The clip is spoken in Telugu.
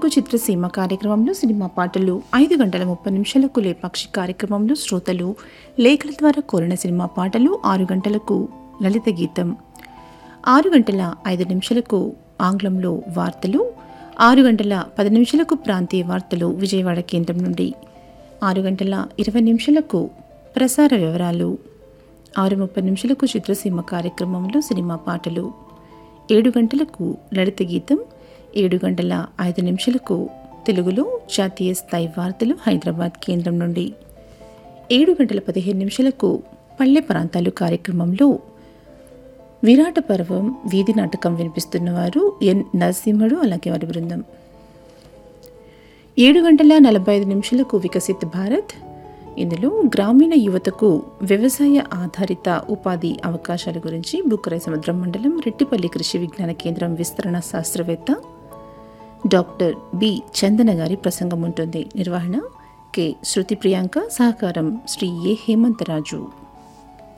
నిమిషాలకు చిత్రసీమ కార్యక్రమంలో సినిమా పాటలు ఐదు గంటల ముప్పై నిమిషాలకు లేపాక్షి కార్యక్రమంలో శ్రోతలు లేఖల ద్వారా కోరిన సినిమా పాటలు ఆరు గంటలకు లలిత గీతం ఆరు గంటల ఐదు నిమిషాలకు ఆంగ్లంలో వార్తలు ఆరు గంటల పది నిమిషాలకు ప్రాంతీయ వార్తలు విజయవాడ కేంద్రం నుండి ఆరు గంటల ఇరవై నిమిషాలకు ప్రసార వివరాలు ఆరు ముప్పై నిమిషాలకు చిత్రసీమ కార్యక్రమంలో సినిమా పాటలు ఏడు గంటలకు లలిత గీతం ఏడు గంటల ఐదు నిమిషాలకు తెలుగులో జాతీయ స్థాయి వార్తలు హైదరాబాద్ కేంద్రం నుండి ఏడు గంటల పదిహేను నిమిషాలకు పల్లె ప్రాంతాలు కార్యక్రమంలో విరాట పర్వం వీధి నాటకం వినిపిస్తున్నవారు ఎన్ నరసింహుడు అలాగే వారి బృందం ఏడు గంటల నలభై ఐదు నిమిషాలకు వికసిత్ భారత్ ఇందులో గ్రామీణ యువతకు వ్యవసాయ ఆధారిత ఉపాధి అవకాశాల గురించి బుక్కరాయ సముద్రం మండలం రెట్టిపల్లి కృషి విజ్ఞాన కేంద్రం విస్తరణ శాస్త్రవేత్త డాక్టర్ బి చందన గారి ప్రసంగం ఉంటుంది నిర్వహణ కె శృతి ప్రియాంక సహకారం శ్రీ ఏ హేమంతరాజు